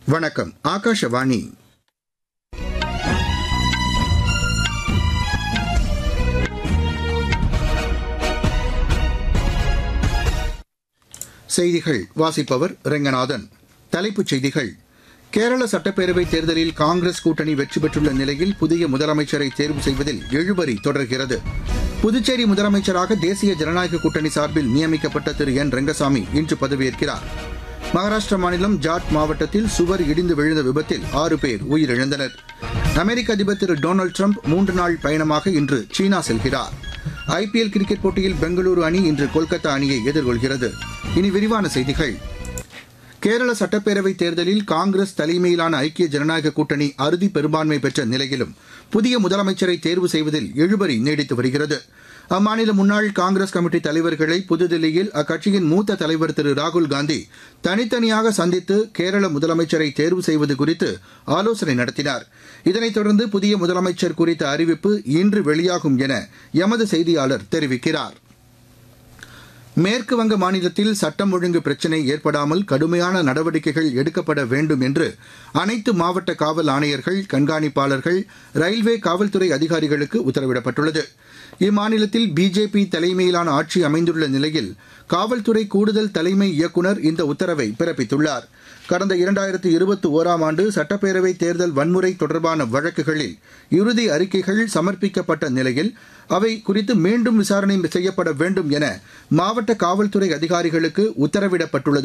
வணக்கம் ஆகாஷவாணி செய்திகள் வாசிப்பவர் ரெங்கநாதன் தலைப்புச் செய்திகள் கேரள சட்டப்பேரவைத் தேர்தலில் காங்கிரஸ் கூட்டணி வெற்றி பெற்றுள்ள நிலையில் புதிய முதலமைச்சரை தேர்வு செய்வதில் இழுபறி தொடர்கிறது புதுச்சேரி முதலமைச்சராக தேசிய ஜனநாயக கூட்டணி சார்பில் நியமிக்கப்பட்ட திரு என் ரங்கசாமி இன்று பதவியேற்கிறார் மகாராஷ்டிர மாநிலம் ஜாட் மாவட்டத்தில் சுவர் இடிந்து விழுந்த விபத்தில் ஆறு பேர் உயிரிழந்தனர் அமெரிக்க அதிபர் திரு டொனால்டு ட்ரம்ப் மூன்று நாள் பயணமாக இன்று சீனா செல்கிறார் ஐபிஎல் கிரிக்கெட் போட்டியில் பெங்களூரு அணி இன்று கொல்கத்தா அணியை எதிர்கொள்கிறது இனி விரிவான செய்திகள் கேரள சட்டப்பேரவைத் தேர்தலில் காங்கிரஸ் தலைமையிலான ஐக்கிய ஜனநாயக கூட்டணி அறுதி பெரும்பான்மை பெற்ற நிலையிலும் புதிய முதலமைச்சரை தேர்வு செய்வதில் இழுபறி நீடித்து வருகிறது அம்மாநில முன்னாள் காங்கிரஸ் கமிட்டி தலைவர்களை புதுதில்லியில் அக்கட்சியின் மூத்த தலைவர் திரு ராகுல் காந்தி தனித்தனியாக சந்தித்து கேரள முதலமைச்சரை தேர்வு செய்வது குறித்து ஆலோசனை நடத்தினார் இதனைத் தொடர்ந்து புதிய முதலமைச்சர் குறித்த அறிவிப்பு இன்று வெளியாகும் என எமது செய்தியாளர் தெரிவிக்கிறார் மேற்கு வங்க மாநிலத்தில் சட்டம் ஒழுங்கு பிரச்சினை ஏற்படாமல் கடுமையான நடவடிக்கைகள் எடுக்கப்பட வேண்டும் என்று அனைத்து மாவட்ட காவல் ஆணையர்கள் கண்காணிப்பாளர்கள் ரயில்வே காவல்துறை அதிகாரிகளுக்கு உத்தரவிடப்பட்டுள்ளது இம்மாநிலத்தில் பிஜேபி தலைமையிலான ஆட்சி அமைந்துள்ள நிலையில் காவல்துறை கூடுதல் தலைமை இயக்குநர் இந்த உத்தரவை பிறப்பித்துள்ளார் கடந்த இரண்டாயிரத்து இருபத்தி ஓராம் ஆண்டு சட்டப்பேரவை தேர்தல் வன்முறை தொடர்பான வழக்குகளில் இறுதி அறிக்கைகள் சமர்ப்பிக்கப்பட்ட நிலையில் அவை குறித்து மீண்டும் விசாரணை செய்யப்பட வேண்டும் என மாவட்ட காவல்துறை அதிகாரிகளுக்கு உத்தரவிடப்பட்டுள்ளது